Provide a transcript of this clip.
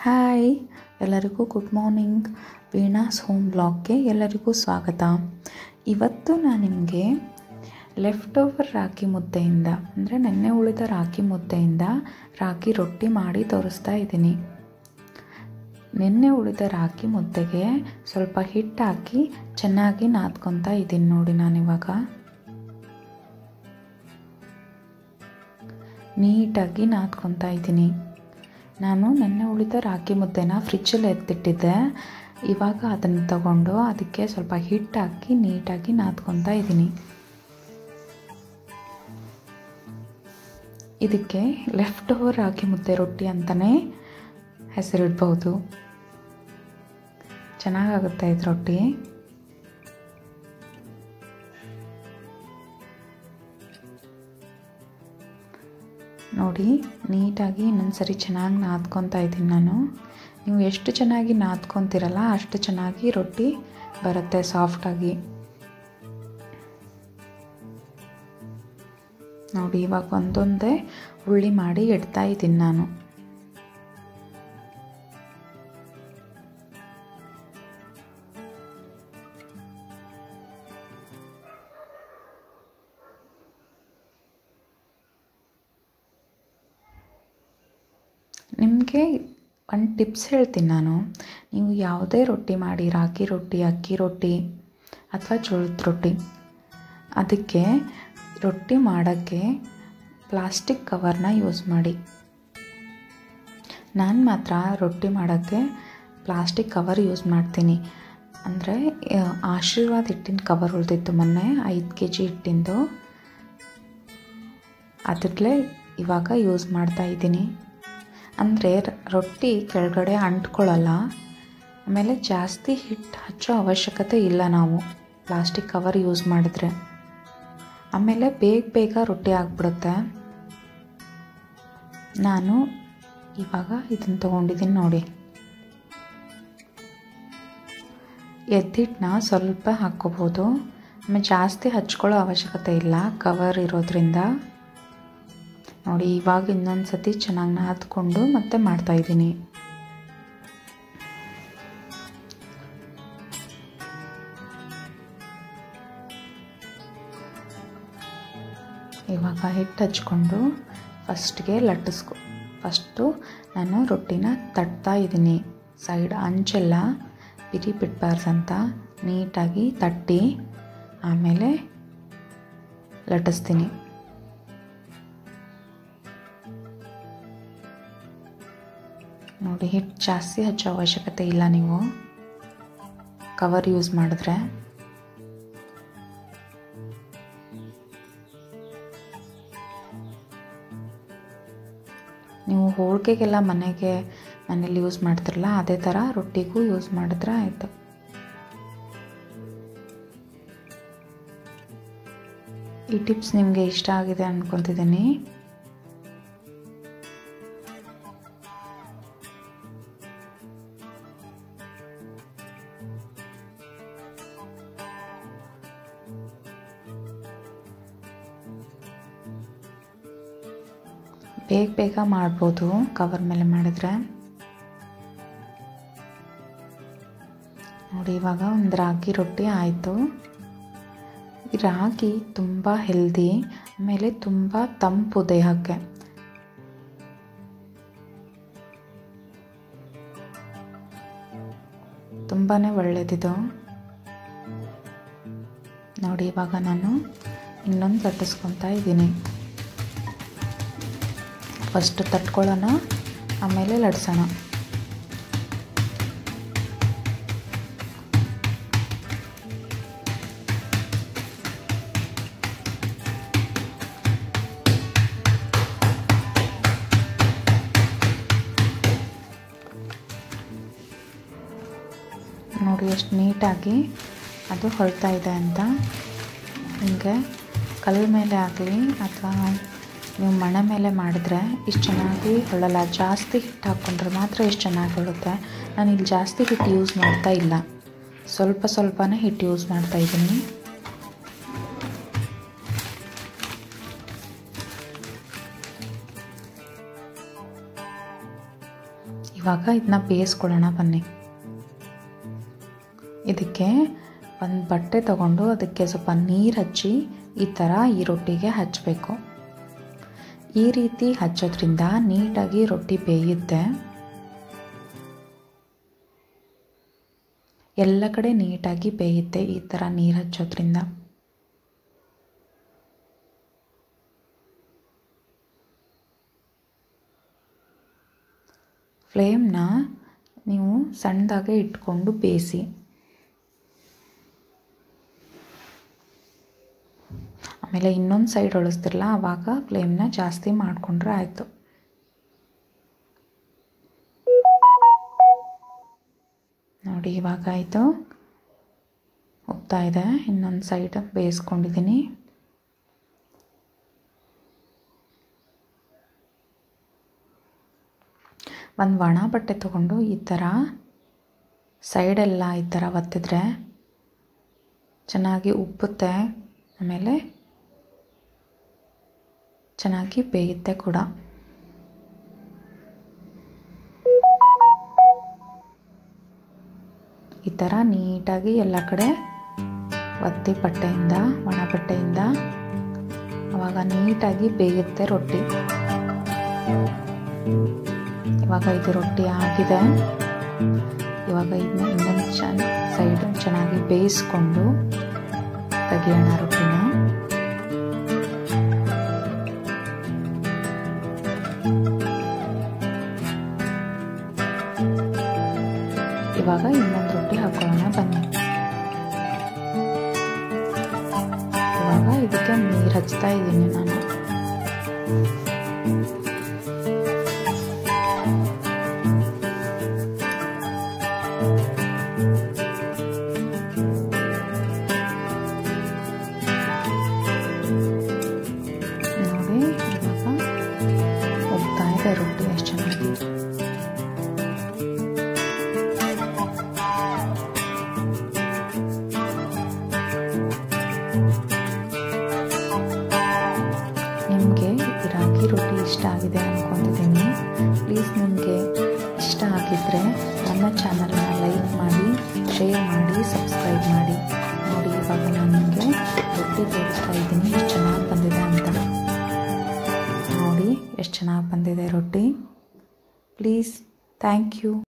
hi ಎಲ್ಲರಿಗೂ good morning Veena's home ಬ್ಲಾಗ್ಗೆ ಎಲ್ಲರಿಗೂ ಸ್ವಾಗತ ಇವತ್ತು ನಾನು ನಿಮಗೆ ಲೆಫ್ಟ್ ಓವರ್ ರಾಗಿ ಮುದ್ದೆಯಿಂದ ಅಂದರೆ ನೆನ್ನೆ ಉಳಿದ ರಾಗಿ ಮುದ್ದೆಯಿಂದ ರಾಗಿ ರೊಟ್ಟಿ ಮಾಡಿ ತೋರಿಸ್ತಾ ಇದ್ದೀನಿ ನಿನ್ನೆ ಉಳಿದ ರಾಗಿ ಮುದ್ದೆಗೆ ಸ್ವಲ್ಪ ಹಿಟ್ಟು ಹಾಕಿ ಚೆನ್ನಾಗಿ ನಾದ್ಕೊತಾ ಇದ್ದೀನಿ ನೋಡಿ ನಾನಿವಾಗ ನೀಟಾಗಿ ನಾದ್ಕೊತಾ ಇದ್ದೀನಿ ನಾನು ನೆನ್ನೆ ಉಳಿದ ರಾಗಿ ಮುದ್ದೆನ ಫ್ರಿಜ್ಜಲ್ಲಿ ಎತ್ತಿಟ್ಟಿದ್ದೆ ಇವಾಗ ಅದನ್ನು ತಗೊಂಡು ಅದಕ್ಕೆ ಸ್ವಲ್ಪ ಹಿಟ್ಟು ಹಾಕಿ ನೀಟಾಗಿ ನಾದ್ಕೊತಾ ಇದ್ದೀನಿ ಇದಕ್ಕೆ ಲೆಫ್ಟ್ ಓವರ್ ರಾಗಿ ಮುದ್ದೆ ರೊಟ್ಟಿ ಅಂತಲೇ ಹೆಸರಿಡ್ಬೋದು ಚೆನ್ನಾಗಾಗುತ್ತೆ ಇದು ರೊಟ್ಟಿ ನೋಡಿ ನೀಟಾಗಿ ಇನ್ನೊಂದು ಸರಿ ಚೆನ್ನಾಗಿ ನಾದ್ಕೊತಾ ಇದ್ದೀನಿ ನಾನು ನೀವು ಎಷ್ಟು ಚೆನ್ನಾಗಿ ನಾದ್ಕೊತೀರಲ್ಲ ಅಷ್ಟು ಚೆನ್ನಾಗಿ ರೊಟ್ಟಿ ಬರುತ್ತೆ ಸಾಫ್ಟಾಗಿ ನೋಡಿ ಇವಾಗ ಒಂದೊಂದೇ ಉಳ್ಳಿ ಮಾಡಿ ಇಡ್ತಾ ಇದ್ದೀನಿ ನಾನು ನಿಮಗೆ ಒಂದು ಟಿಪ್ಸ್ ಹೇಳ್ತೀನಿ ನಾನು ನೀವು ಯಾವುದೇ ರೊಟ್ಟಿ ಮಾಡಿ ರಾಗಿ ರೊಟ್ಟಿ ಅಕ್ಕಿ ರೊಟ್ಟಿ ಅಥವಾ ಜೋಳದ ರೊಟ್ಟಿ ಅದಕ್ಕೆ ರೊಟ್ಟಿ ಮಾಡೋಕ್ಕೆ ಪ್ಲಾಸ್ಟಿಕ್ ಕವರ್ನ ಯೂಸ್ ಮಾಡಿ ನಾನು ಮಾತ್ರ ರೊಟ್ಟಿ ಮಾಡೋಕ್ಕೆ ಪ್ಲಾಸ್ಟಿಕ್ ಕವರ್ ಯೂಸ್ ಮಾಡ್ತೀನಿ ಅಂದರೆ ಆಶೀರ್ವಾದ್ ಹಿಟ್ಟಿನ ಕವರ್ ಉಳಿದಿತ್ತು ಮೊನ್ನೆ ಐದು ಕೆ ಜಿ ಹಿಟ್ಟಿಂದು ಅದರಲ್ಲೇ ಇವಾಗ ಯೂಸ್ ಮಾಡ್ತಾ ಇದ್ದೀನಿ ಅಂದರೆ ರೊಟ್ಟಿ ಕೆಳಗಡೆ ಅಂಟ್ಕೊಳ್ಳಲ್ಲ ಆಮೇಲೆ ಜಾಸ್ತಿ ಹಿಟ್ಟು ಹಚ್ಚೋ ಅವಶ್ಯಕತೆ ಇಲ್ಲ ನಾವು ಪ್ಲಾಸ್ಟಿಕ್ ಕವರ್ ಯೂಸ್ ಮಾಡಿದ್ರೆ ಆಮೇಲೆ ಬೇಗ ಬೇಗ ರೊಟ್ಟಿ ಆಗಿಬಿಡುತ್ತೆ ನಾನು ಇವಾಗ ಇದನ್ನು ತೊಗೊಂಡಿದ್ದೀನಿ ನೋಡಿ ಎದ್ದಿಟ್ಟನ್ನ ಸ್ವಲ್ಪ ಹಾಕ್ಕೋಬೋದು ಆಮೇಲೆ ಜಾಸ್ತಿ ಹಚ್ಕೊಳ್ಳೋ ಅವಶ್ಯಕತೆ ಇಲ್ಲ ಕವರ್ ಇರೋದ್ರಿಂದ ನೋಡಿ ಇವಾಗ ಇನ್ನೊಂದು ಸತಿ ಚೆನ್ನಾಗಿ ನಾದ್ಕೊಂಡು ಮತ್ತೆ ಮಾಡ್ತಾಯಿದ್ದೀನಿ ಇವಾಗ ಹಿಟ್ಟು ಹಚ್ಕೊಂಡು ಫಸ್ಟ್ಗೆ ಲಟ್ಟಿಸ್ಕೊ ಫಸ್ಟು ನಾನು ರೊಟ್ಟಿನ ತಟ್ತಾ ಇದ್ದೀನಿ ಸೈಡ್ ಅಂಚೆಲ್ಲ ಬಿರಿ ಬಿಡಬಾರ್ದಂತ ನೀಟಾಗಿ ತಟ್ಟಿ ಆಮೇಲೆ ಲಟ್ಟಿಸ್ತೀನಿ ನೋಡಿ ಹಿಟ್ಟು ಜಾಸ್ತಿ ಹಚ್ಚೋ ಅವಶ್ಯಕತೆ ಇಲ್ಲ ನೀವು ಕವರ್ ಯೂಸ್ ಮಾಡಿದ್ರೆ ನೀವು ಹೋಳಿಗೆಗೆಲ್ಲ ಮನೆಗೆ ಮನೇಲಿ ಯೂಸ್ ಮಾಡ್ತಿರಲ್ಲ ಅದೇ ಥರ ರೊಟ್ಟಿಗೂ ಯೂಸ್ ಮಾಡಿದ್ರೆ ಆಯಿತು ಈ ಟಿಪ್ಸ್ ನಿಮಗೆ ಇಷ್ಟ ಆಗಿದೆ ಅಂದ್ಕೊತಿದ್ದೀನಿ ಬೇಗ ಬೇಗ ಮಾಡ್ಬೋದು ಕವರ್ ಮೇಲೆ ಮಾಡಿದ್ರೆ ನೋಡಿ ಇವಾಗ ಒಂದು ರಾಗಿ ರೊಟ್ಟಿ ಆಯಿತು ಈ ರಾಗಿ ತುಂಬ ಹೆಲ್ದಿ ಆಮೇಲೆ ತುಂಬ ತಂಪು ದೇಹಕ್ಕೆ ತುಂಬಾ ಒಳ್ಳೆಯದಿದು ನೋಡಿ ಇವಾಗ ನಾನು ಇನ್ನೊಂದು ತಟ್ಟಿಸ್ಕೊತಾ ಇದ್ದೀನಿ ಫಸ್ಟ್ ತಟ್ಕೊಳ್ಳೋಣ ಆಮೇಲೆ ಲಡ್ಸೋಣ ನೋಡಿ ಎಷ್ಟು ನೀಟಾಗಿ ಅದು ಹೊಳ್ತಾ ಇದೆ ಅಂತ ನಿಮಗೆ ಕಲ್ಲು ಮೇಲೆ ಆಗಲಿ ಅಥವಾ ನೀವು ಮಣೆ ಮೇಲೆ ಮಾಡಿದ್ರೆ ಇಷ್ಟು ಚೆನ್ನಾಗಿ ಹೊಳ್ಳಲ್ಲ ಜಾಸ್ತಿ ಹಿಟ್ಟು ಹಾಕ್ಕೊಂಡ್ರೆ ಮಾತ್ರ ಇಷ್ಟು ಚೆನ್ನಾಗಿ ಹೊಳುತ್ತೆ ನಾನು ಇಲ್ಲಿ ಜಾಸ್ತಿ ಹಿಟ್ಟು ಯೂಸ್ ಮಾಡ್ತಾ ಇಲ್ಲ ಸ್ವಲ್ಪ ಸ್ವಲ್ಪನೇ ಹಿಟ್ಟು ಯೂಸ್ ಮಾಡ್ತಾ ಇದ್ದೀನಿ ಇವಾಗ ಇದನ್ನ ಬೇಯಿಸ್ಕೊಳ್ಳೋಣ ಬನ್ನಿ ಇದಕ್ಕೆ ಒಂದು ಬಟ್ಟೆ ತಗೊಂಡು ಅದಕ್ಕೆ ಸ್ವಲ್ಪ ನೀರು ಹಚ್ಚಿ ಈ ಥರ ಈ ರೊಟ್ಟಿಗೆ ಹಚ್ಚಬೇಕು ಈ ರೀತಿ ಹಚ್ಚೋದ್ರಿಂದ ನೀಟಾಗಿ ರೊಟ್ಟಿ ಬೇಯುತ್ತೆ ಎಲ್ಲ ಕಡೆ ನೀಟಾಗಿ ಬೇಯುತ್ತೆ ಈ ಥರ ನೀರು ಹಚ್ಚೋದ್ರಿಂದ ಫ್ಲೇಮ್ನ ನೀವು ಸಣ್ಣದಾಗೆ ಇಟ್ಕೊಂಡು ಬೇಯಿಸಿ ಆಮೇಲೆ ಇನ್ನೊಂದು ಸೈಡ್ ಒಳಿಸ್ತಿರಲ್ಲ ಆವಾಗ ಫ್ಲೇಮ್ನ ಜಾಸ್ತಿ ಮಾಡಿಕೊಂಡ್ರೆ ಆಯಿತು ನೋಡಿ ಇವಾಗ ಆಯಿತು ಹೋಗ್ತಾ ಇದೆ ಇನ್ನೊಂದು ಸೈಡ್ ಬೇಯಿಸ್ಕೊಂಡಿದ್ದೀನಿ ಒಂದು ಒಣ ಬಟ್ಟೆ ತೊಗೊಂಡು ಈ ಥರ ಸೈಡೆಲ್ಲ ಈ ಥರ ಒತ್ತಿದ್ರೆ ಚೆನ್ನಾಗಿ ಉಪ್ಪುತ್ತೆ ಆಮೇಲೆ ಚೆನ್ನಾಗಿ ಬೇಯುತ್ತೆ ಕೂಡ ಈ ಥರ ನೀಟಾಗಿ ಎಲ್ಲ ಕಡೆ ಒತ್ತಿ ಬಟ್ಟೆಯಿಂದ ಒಣ ಬಟ್ಟೆಯಿಂದ ಆವಾಗ ನೀಟಾಗಿ ಬೇಯುತ್ತೆ ರೊಟ್ಟಿ ಇವಾಗ ಇದು ರೊಟ್ಟಿ ಆಗಿದೆ ಇವಾಗ ಇದನ್ನ ಇನ್ನೊಂದು ಚೆನ್ನ ಸೈಡು ಚೆನ್ನಾಗಿ ಬೇಯಿಸ್ಕೊಂಡು ತೆಗಿಯೋಣ ರೊಟ್ಟಿನ ಇವಾಗ ಇನ್ನೊಂದು ರೊಟ್ಟಿ ಹಾಕೊಳ್ಳೋಣ ಬನ್ನಿ ಇವಾಗ ಇದಕ್ಕೆ ನೀರು ಹಚ್ತಾ ಇದ್ದೀನಿ ನಾನು ನೋಡಿ ಇವಾಗ ಹೋಗ್ತಾ ಇದೆ ರೊಟ್ಟಿ ಎಷ್ಟು ಚೆನ್ನಾಗಿ ನಿಮಗೆ ರಾಗಿ ರೊಟ್ಟಿ ಇಷ್ಟ ಆಗಿದೆ ಅಂದ್ಕೊಂಡಿದ್ದೀನಿ ಪ್ಲೀಸ್ ನಿಮಗೆ ಇಷ್ಟ ಆಗಿದ್ದರೆ ನನ್ನ ಚಾನಲ್ನ ಲೈಕ್ ಮಾಡಿ ಶೇರ್ ಮಾಡಿ ಸಬ್ಸ್ಕ್ರೈಬ್ ಮಾಡಿ ನೋಡಿ ಇವಾಗ ನಾನು ನಿಮಗೆ ರೊಟ್ಟಿ ತೋರಿಸ್ತಾ ಇದ್ದೀನಿ ಎಷ್ಟು ಚೆನ್ನಾಗಿ ಬಂದಿದೆ ಅಂತ ನೋಡಿ ಎಷ್ಟು ಚೆನ್ನಾಗಿ ಬಂದಿದೆ ರೊಟ್ಟಿ ಪ್ಲೀಸ್ ಥ್ಯಾಂಕ್ ಯು